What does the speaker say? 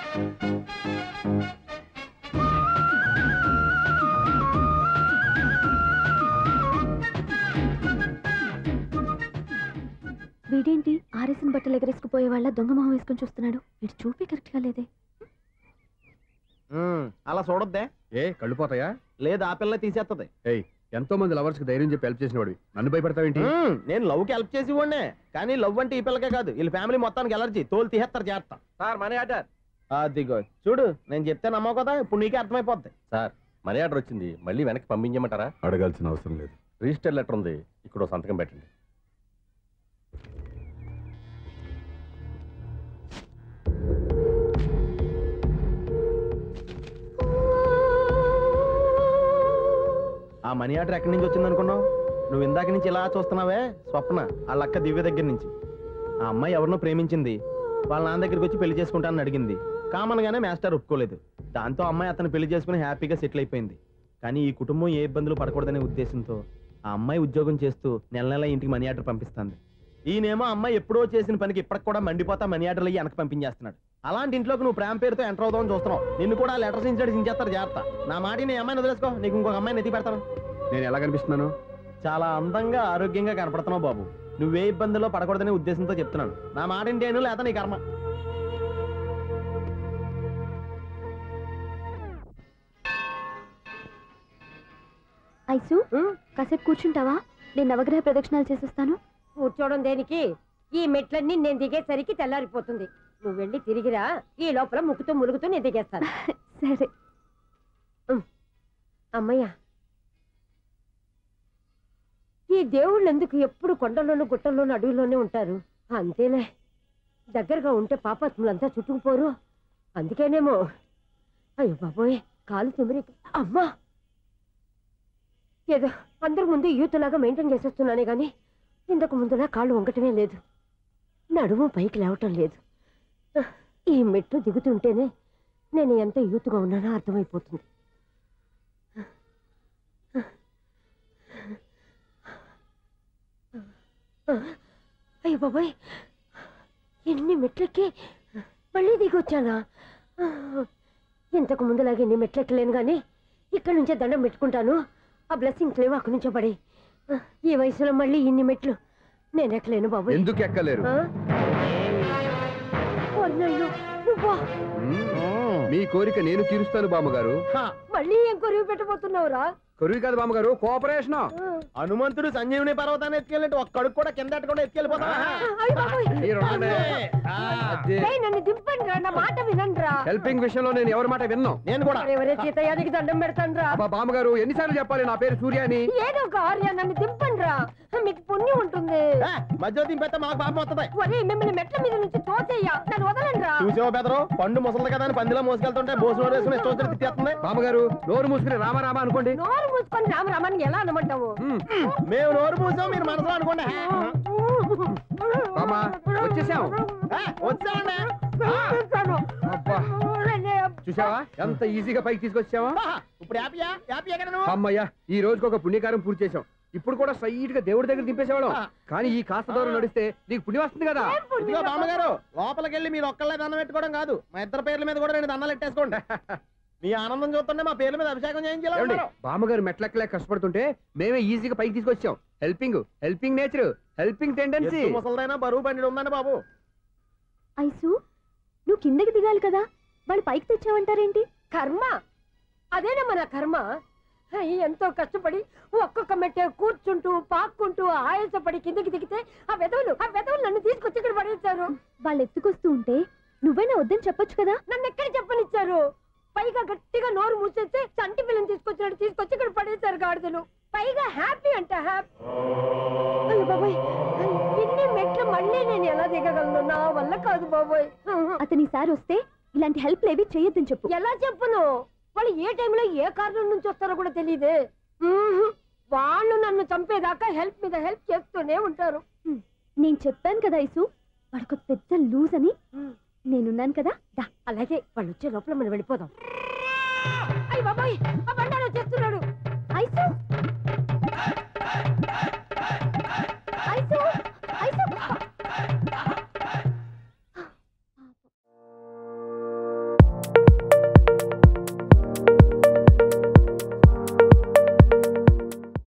వీడేంటి ఆరేసిన బట్టలు ఎగరేసుకుపోయే వాళ్ళ దొంగ మొహం వేసుకొని చూస్తున్నాడు వీడు చూపి కరెక్ట్ గా లేదే ఉమ్, అలా చూడొద్దే ఏ కళ్ళు పోతాయా లేదు ఆ పిల్ల తీసేస్తుంది ఏయ్ ఎంతో మంది లవర్స్ కి ధైర్యం చెప్పి హెల్ప్ చేసిన వాడివి నన్ను భయపడతావేంటి ఉమ్, నేను లవ్ కి హెల్ప్ చేసి ఇవ్వండి కానీ లవ్ అంటే ఈ పిల్లకే కాదు వీళ్ళ ఫ్యామిలీ మొత్తానికి ఎలర్జీ తోలు తీసేస్తారు చేస్తా సార్ మనీ ఆర్డర్ అదిగో చూడు నేను చెప్తే నమ్మవు కదా ఇప్పుడు నీకే అర్థమైపోద్ది సార్ మనీ ఆర్డర్ వచ్చింది మళ్ళీ వెనక్కి పంపించమంటారా అడగాల్సిన అవసరం లేదు రిజిస్టర్ లెటర్ ఉంది ఇక్కడ ఓ సంతకం పెట్టండి ఆ మనీ ఆర్డర్ ఎక్కడి నుంచి వచ్చింది అనుకున్నావు నువ్వు ఇందాక నుంచి ఇలా చూస్తున్నావే స్వప్న వాళ్ళ అక్క దివ్య దగ్గర నుంచి ఆ అమ్మాయి ఎవరినో ప్రేమించింది వాళ్ళ నాన్న దగ్గరికి వచ్చి పెళ్లి చేసుకుంటానని అడిగింది కామన్ గానే మాస్టర్ ఒప్పుకోలేదు దాంతో అమ్మాయి అతను పెళ్లి చేసుకుని హ్యాపీగా సెటిల్ అయిపోయింది కానీ ఈ కుటుంబం ఏ ఇబ్బందులు పడకూడదనే ఉద్దేశంతో ఆ అమ్మాయి ఉద్యోగం చేస్తూ నెల నెల ఇంటికి మనీ ఆర్డర్ పంపిస్తుంది ఈయనేమో అమ్మాయి ఎప్పుడో చేసిన పనికి ఇప్పటికి కూడా మండిపోతా మనీ ఆర్డర్లు అయ్యి వెనక పంపించేస్తున్నాడు అలాంటి ఇంట్లోకి నువ్వు ప్రేమ పేరుతో ఎంటర్ అవుదామని చూస్తున్నావు నిన్ను కూడా లెటర్స్ ఇన్సెట్ సించేస్తారు జాగ్రత్త నా మాట నీ అమ్మాయిని వదిలేసుకో నీకు ఇంకొక అమ్మాయిని ఎత్తి పెడతాను నేను ఎలా కనిపిస్తున్నాను చాలా అందంగా ఆరోగ్యంగా కనపడుతున్నావు బాబు నువ్వే ఇబ్బందుల్లో పడకూడదనే ఉద్దేశంతో చెప్తున్నాను నా మాట ఏంటేను లేదా నీ కర్మ ఐసు కాసేపు కూర్చుంటావా నేను నవగ్రహ ప్రదక్షిణాలు చేసేస్తాను కూర్చోవడం దేనికి ఈ మెట్లన్నీ నేను దిగేసరికి తెల్లారిపోతుంది నువ్వు వెళ్ళి తిరిగిరా ఈ లోపల ముక్కుతూ ములుగుతూ నేను దిగేస్తాను సరే అమ్మయ్య ఈ దేవుళ్ళు ఎందుకు ఎప్పుడు కొండల్లోనూ గుట్టల్లోనూ అడవిలోనే ఉంటారు అంతేలే దగ్గరగా ఉంటే పాపాత్ములంతా చుట్టుకుపోరు అందుకేనేమో అయ్యో బాబోయ్ కాలు తిమిరి అమ్మా ఏదో అందరి ముందు యూత్లాగా మెయింటైన్ చేసేస్తున్నానే గాని ఇంతకు ముందులా కాళ్ళు వంకటమే లేదు నడుము పైకి లేవటం లేదు ఈ మెట్లు దిగుతుంటేనే నేను ఎంత యూత్గా ఉన్నానో అర్థమైపోతుంది అయ్యో బాబాయ్ ఎన్ని మెట్లెక్కి మళ్ళీ దిగొచ్చానా ఇంతకు ముందులాగే ఎన్ని మెట్లెక్కలేను కానీ ఇక్కడ నుంచే దండం పెట్టుకుంటాను ఆ బ్లెస్సింగ్స్ లేవు అక్కడి నుంచో పడి ఈ వయసులో మళ్ళీ ఇన్ని మెట్లు నేను ఎక్కలేను బాబు ఎందుకు ఎక్కలేరు నువ్వా మ్మ్. మీ కోరిక నేను తీరుస్తాను బామ్మగారు మళ్ళీ ఏం కొరివి పెట్టబోతున్నావురా కొరువి కాదు బామ్మగారు కోఆపరేషన్ హనుమంతుడు సంజీవుని పర్వతాన్ని ఎత్తుకెళ్ళినట్టు ఒక్కడికి కూడా కింద ఎట్టకుండా ఎత్తుకెళ్ళిపోతా అయ్య బాబోయ్. మీరు ఉండండి. అదే. ఏయ్, నన్ను దింపండి రా నా మాట వినండి రా హెల్పింగ్ విషయంలో నేను ఎవరి మాట విన్నాం నేను కూడా ఎవరే సీతయ్యానికి దండం పెడతాను రా అబ్బా బామ్మగారు ఎన్నిసార్లు చెప్పాలి నా పేరు సూర్య అని ఏదో ఒక ఆర్య నన్ను దింపండి రా మీకు పుణ్యం ఉంటుంది ఏ, మధ్యలో దింపేస్తే మాకు పాపం వస్తుంది ఒరే మిమ్మల్ని మెట్ల మీద నుంచి తోసేయ్యా నన్ను వదలండి రా చూసావా బెదరు పండు ముసలి కదా అని పందిలో మోసుకెళ్తుంటే భోజనం వేసుకుని ఇష్టం వచ్చినట్టు తిట్టేస్తుంది బామ్మగారు నోరు మూసుకుని రామ రామ అనుకోండి నోరు మూసుకొని రామరామని ఎలా అనమంటావు మ్మ్. మేము నోరు పూసాం మీరు మనసులో అనుకోండి బామ్మ వచ్చేసాం ఏ, వచ్చామండి అబ్బా చూసావా ఎంత ఈజీగా పైకి తీసుకొచ్చావా ఆహా, ఇప్పుడు హ్యాపీయా హ్యాపీయా కదా నువ్వు అమ్మయ్యా ఈ రోజుకి ఒక పుణ్యకారం పూర్తి చేసాం ఇప్పుడు కూడా స్ట్రైట్ గా దేవుడి దగ్గర దింపేసేవాళ్ళం కానీ ఈ కాస్త దూరం నడిస్తే నీకు పుణ్యం వస్తుంది కదా ఇదిగో బామ్మగారు లోపలికి వెళ్ళి మీరు ఒక్కళ్ళే దండం పెట్టుకోవడం కాదు మా ఇద్దరు పేర్ల మీద కూడా రెండు దండాలు ఎట్టేసుకోండి మీ ఆనందం చూస్తుంటే మా పేర్ల మీద అభిషేకం ఏమండి చేయించాలి బామ్మగారు మెట్లెక్కలే కష్టపడుతుంటే మేమే ఈజీగా పైకి తీసుకొచ్చాం helping helping nature helping tendency ముసలిదైనా బరువు బండి ఉందండి బాబు ఐసు నువ్వు కిందకి దిగాలి కదా వాళ్ళు పైకి తెచ్చావంటారేంటి కర్మ అదేనమ్మా నా కర్మ అయ్య, ఎంతో కష్టపడి ఒక్కొక్క మెట్టే కూర్చుంటూ పాక్కుంటూ ఆయాసపడి కిందకి దిగితే ఆ వెదవులు ఆ వెదవులు నన్ను తీసుకొచ్చి ఇక్కడ పడేశారు వాళ్ళు ఎత్తుకొస్తూ ఉంటే నువ్వైనా వద్దని చెప్పొచ్చు కదా నన్ను ఎక్కడ చెప్పనిచ్చారు పైగా గట్టిగా నోరు మూసేస్తే చంటి పిల్లని తీసుకొచ్చినట్టు తీసుకొచ్చి ఇక్కడ పడేశారు గాడిదలు పైగా హ్యాపీ అంట హ్యాపీ అయ్యో బాబోయ్ ఇన్ని మెట్లు మళ్ళీ నేను ఎలా దిగగలను నా వల్ల కాదు బాబోయ్ అతని సారి వస్తే ఇలాంటి హెల్ప్ లేవి చేయొద్దని చెప్పు ఎలా చెప్పును వాళ్ళు ఏ టైంలో ఏ కారణం నుంచి వస్తారో కూడా తెలియదే వాళ్ళు నన్ను చంపేదాకా హెల్ప్ మీద హెల్ప్ చేస్తూనే ఉంటారు నేను చెప్పాను కదా ఐసు వాడికి పెద్ద లూజ్ అని నేనున్నాను కదా దా అలాగే వాళ్ళు వచ్చే లోపల మనం వెళ్ళిపోదాం అయ్య బాబాయ్ ఆ బండి